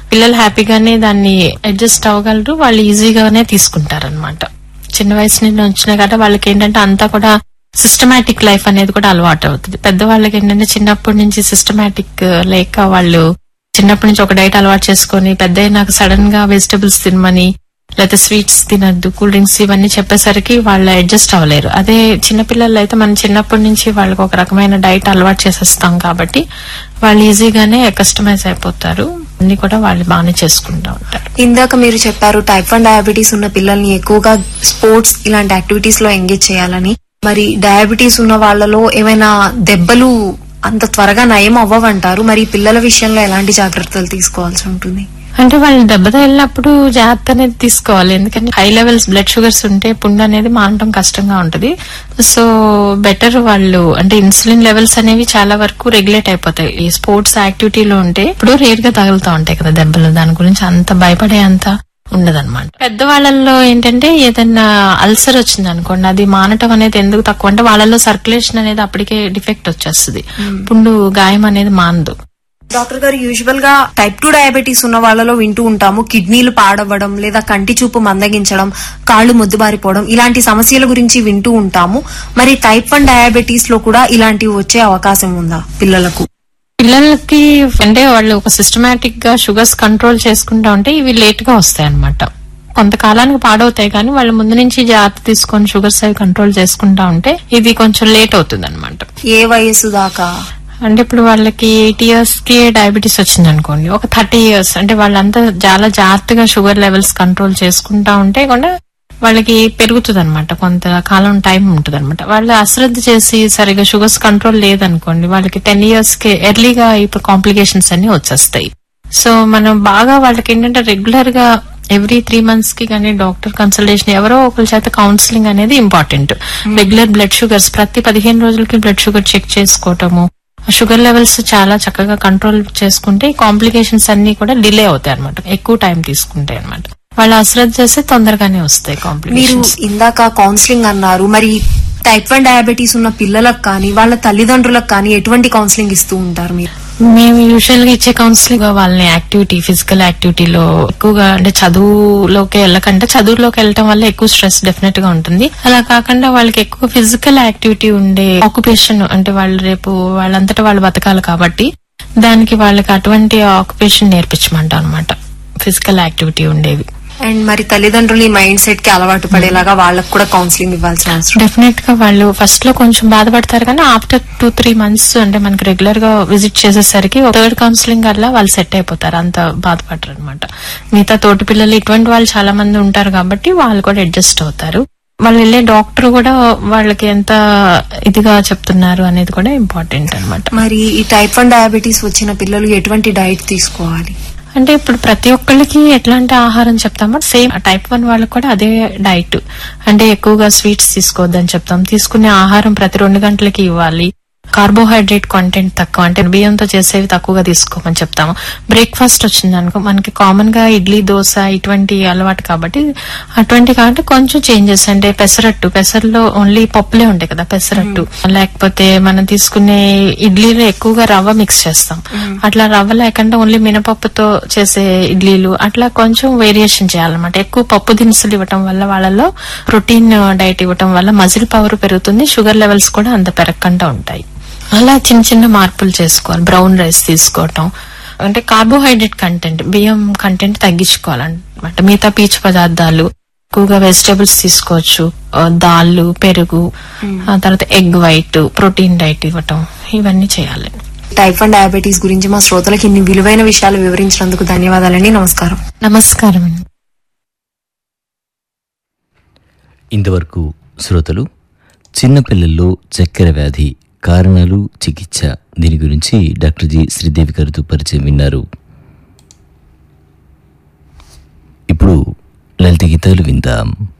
పిల్లలు హ్యాపీగానే దాన్ని అడ్జస్ట్ అవ్వగలరు వాళ్ళు ఈజీగానే తీసుకుంటారనమాట చిన్న వయసు నుండి వచ్చిన కదా వాళ్ళకి ఏంటంటే అంతా కూడా సిస్టమాటిక్ లైఫ్ అనేది కూడా అలవాటు అవుతుంది పెద్దవాళ్ళకి ఏంటంటే చిన్నప్పటి నుంచి సిస్టమాటిక్ లేక వాళ్ళు చిన్నప్పటి నుంచి ఒక డైట్ అలవాటు చేసుకొని పెద్ద అయినాక సడన్ గా వెజిటబుల్స్ తినమని లేకపోతే స్వీట్స్ తినద్దు కూల్ డ్రింక్స్ ఇవన్నీ చెప్పేసరికి వాళ్ళు అడ్జస్ట్ అవ్వలేరు అదే చిన్నపిల్లలు అయితే మనం చిన్నప్పటి నుంచి వాళ్ళకి ఒక రకమైన డైట్ అలవాటు చేసేస్తాం కాబట్టి వాళ్ళు ఈజీగానే కస్టమైజ్ అయిపోతారు అన్ని కూడా వాళ్ళు బాగానే చేసుకుంటూ ఉంటారు ఇందాక మీరు చెప్పారు టైప్ వన్ డయాబెటీస్ ఉన్న పిల్లల్ని ఎక్కువగా స్పోర్ట్స్ ఇలాంటి యాక్టివిటీస్ లో ఎంగేజ్ చేయాలని మరి డయాబెటీస్ ఉన్న వాళ్ళలో ఏమైనా దెబ్బలు అంత త్వరగా నయం అవ్వవంటారు మరి పిల్లల విషయంలో ఎలాంటి జాగ్రత్తలు తీసుకోవాల్సి ఉంటుంది అంటే వాళ్ళు దెబ్బ తగిలినప్పుడు జాగ్రత్త అనేది తీసుకోవాలి ఎందుకంటే హై లెవెల్స్ బ్లడ్ షుగర్స్ ఉంటే పుండు అనేది మానడం కష్టంగా ఉంటది సో బెటర్ వాళ్ళు అంటే ఇన్సులిన్ లెవెల్స్ అనేవి చాలా వరకు రెగ్యులేట్ అయిపోతాయి ఈ స్పోర్ట్స్ యాక్టివిటీలో ఉంటే ఇప్పుడు రేర్ గా తగులుతూ ఉంటాయి కదా దెబ్బలు దాని గురించి అంత భయపడే అంత ఉండదన్నమాట పెద్దవాళ్ళల్లో ఏంటంటే ఏదైనా అల్సర్ వచ్చింది అనుకోండి అది మానటం అనేది ఎందుకు తక్కువ అంటే వాళ్ళలో సర్క్యులేషన్ అనేది అప్పటికే డిఫెక్ట్ వచ్చేస్తుంది పుండు గాయం అనేది మానదు డాక్టర్ గారు యూజువల్ గా టైప్ టూ డయాబెటీస్ ఉన్న వాళ్ళలో వింటూ ఉంటాము కిడ్నీలు పాడవ్వడం లేదా కంటి చూపు మందగించడం కాళ్ళు మొద్దుబారిపోవడం ఇలాంటి సమస్యల గురించి వింటూ ఉంటాము మరి టైప్ వన్ డయాబెటీస్ లో కూడా ఇలాంటివి వచ్చే అవకాశం ఉందా పిల్లలకు పిల్లలకి అంటే వాళ్ళు ఒక సిస్టమేటిక్ గా షుగర్స్ కంట్రోల్ చేసుకుంటా ఉంటే ఇవి లేట్ గా వస్తాయి అనమాట కొంతకాలానికి పాడవుతాయి కానీ వాళ్ళు ముందు నుంచి జాగ్రత్త తీసుకొని షుగర్స్ అవి కంట్రోల్ చేసుకుంటా ఉంటే ఇది కొంచెం లేట్ అవుతుంది అనమాట ఏ వయసు దాకా అంటే ఇప్పుడు వాళ్ళకి ఎయిట్ ఇయర్స్ కి డయాబెటీస్ వచ్చింది అనుకోండి ఒక థర్టీ ఇయర్స్ అంటే వాళ్ళంతా చాలా జాగ్రత్తగా షుగర్ లెవెల్స్ కంట్రోల్ చేసుకుంటా ఉంటే కూడా వాళ్ళకి పెరుగుతుంది అనమాట కొంతకాలం టైం ఉంటుంది అనమాట వాళ్ళు అశ్రద్ధ చేసి సరిగా షుగర్స్ కంట్రోల్ లేదనుకోండి వాళ్ళకి టెన్ ఇయర్స్ కి ఎర్లీగా ఇప్పుడు కాంప్లికేషన్స్ అన్ని వచ్చేస్తాయి సో మనం బాగా వాళ్ళకి ఏంటంటే రెగ్యులర్ గా ఎవ్రీ త్రీ మంత్స్ కి కానీ డాక్టర్ కన్సల్టేషన్ ఎవరో ఒకరి చేత కౌన్సిలింగ్ అనేది ఇంపార్టెంట్ రెగ్యులర్ బ్లడ్ షుగర్స్ ప్రతి పదిహేను రోజులకి బ్లడ్ షుగర్ చెక్ చేసుకోవటము షుగర్ లెవెల్స్ చాలా చక్కగా కంట్రోల్ చేసుకుంటే కాంప్లికేషన్స్ అన్ని కూడా డిలే అవుతాయి అనమాట ఎక్కువ టైం తీసుకుంటాయి అనమాట వాళ్ళు అశ్రద్ధ చేస్తే తొందరగానే వస్తాయి మీరు కాంప్లికేషన్స్ ఇందాక కౌన్సిలింగ్ అన్నారు మరి టైప్ వన్ డయాబెటీస్ ఉన్న పిల్లలకు కానీ వాళ్ళ తల్లిదండ్రులకు కానీ ఎటువంటి కౌన్సిలింగ్ ఇస్తూ ఉంటారు మీరు మేము యూజువల్ గా ఇచ్చే కౌన్సిలింగ్ వాళ్ళని యాక్టివిటీ ఫిజికల్ యాక్టివిటీలో ఎక్కువగా అంటే చదువులోకి వెళ్ళకంటే చదువులోకి వెళ్ళటం వల్ల ఎక్కువ స్ట్రెస్ డెఫినెట్ గా ఉంటుంది అలా కాకుండా వాళ్ళకి ఎక్కువ ఫిజికల్ యాక్టివిటీ ఉండే ఆక్యుపేషన్ అంటే వాళ్ళు రేపు వాళ్ళంతటా వాళ్ళు బతకాలి కాబట్టి దానికి వాళ్ళకి అటువంటి ఆక్యుపేషన్ నేర్పించమంటాం అనమాట ఫిజికల్ యాక్టివిటీ ఉండేవి అండ్ మరి తల్లిదండ్రులు ఈ మైండ్ సెట్ కి అలవాటు పడేలాగా వాళ్ళకు కూడా కౌన్సిలింగ్ ఇవ్వాల్సిన అవసరం డెఫినెట్ గా వాళ్ళు ఫస్ట్ లో కొంచెం బాధపడతారు కానీ ఆఫ్టర్ టూ త్రీ మంత్స్ అంటే మనకి రెగ్యులర్ గా విజిట్ చేసేసరికి థర్డ్ కౌన్సిలింగ్ వల్ల వాళ్ళు సెట్ అయిపోతారు అంత బాధపడరు అనమాట మిగతా తోటి పిల్లలు ఇటువంటి వాళ్ళు చాలా మంది ఉంటారు కాబట్టి వాళ్ళు కూడా అడ్జస్ట్ అవుతారు వాళ్ళు వెళ్ళే డాక్టర్ కూడా వాళ్ళకి ఎంత ఇదిగా చెప్తున్నారు అనేది కూడా ఇంపార్టెంట్ అన్నమాట మరి ఈ టైప్ వన్ డయాబెటీస్ వచ్చిన పిల్లలు ఎటువంటి డైట్ తీసుకోవాలి అంటే ఇప్పుడు ప్రతి ఒక్కళ్ళకి ఎట్లాంటి ఆహారం చెప్తామో సేమ్ టైప్ వన్ వాళ్ళకి కూడా అదే డైట్ అంటే ఎక్కువగా స్వీట్స్ తీసుకోవద్దని చెప్తాం తీసుకునే ఆహారం ప్రతి రెండు గంటలకి ఇవ్వాలి కార్బోహైడ్రేట్ కంటెంట్ తక్కువ అంటే బియ్యంతో చేసేవి తక్కువగా తీసుకోమని చెప్తాము బ్రేక్ఫాస్ట్ వచ్చింది అనుకో మనకి కామన్ గా ఇడ్లీ దోశ ఇటువంటి అలవాటు కాబట్టి అటువంటి కాబట్టి కొంచెం చేంజెస్ అంటే పెసరట్టు పెసరలో ఓన్లీ పప్పులే ఉంటాయి కదా పెసరట్టు లేకపోతే మనం తీసుకునే ఇడ్లీలో ఎక్కువగా రవ్వ మిక్స్ చేస్తాం అట్లా రవ్వ లేకుండా ఓన్లీ మినపప్పుతో చేసే ఇడ్లీలు అట్లా కొంచెం వేరియేషన్ చేయాలన్నమాట ఎక్కువ పప్పు దినుసులు ఇవ్వటం వల్ల వాళ్ళలో ప్రోటీన్ డైట్ ఇవ్వటం వల్ల మజిల్ పవర్ పెరుగుతుంది షుగర్ లెవెల్స్ కూడా అంత పెరగకుండా ఉంటాయి అలా చిన్న చిన్న మార్పులు చేసుకోవాలి బ్రౌన్ రైస్ తీసుకోవటం అంటే కార్బోహైడ్రేట్ కంటెంట్ బియ్యం కంటెంట్ తగ్గించుకోవాలన్నమాట మిగతా పీచు పదార్థాలు ఎక్కువగా వెజిటేబుల్స్ తీసుకోవచ్చు ఆ, దాళ్ళు పెరుగు ఆ తర్వాత ఎగ్ వైట్ ప్రోటీన్ డైట్ ఇవ్వటం ఇవన్నీ చేయాలి టైప్ వన్ డయాబెటీస్ గురించి మా శ్రోతలకు ఇన్ని విలువైన విషయాలు వివరించినందుకు ధన్యవాదాలండి నమస్కారం నమస్కారం అండి ఇంతవరకు శ్రోతలు చిన్నపిల్లల్లో చక్కెర వ్యాధి కారణాలు చికిత్స దీని గురించి డాక్టర్ జి శ్రీదేవి గారితో పరిచయం విన్నారు ఇప్పుడు లలిత గీతాలు విందాం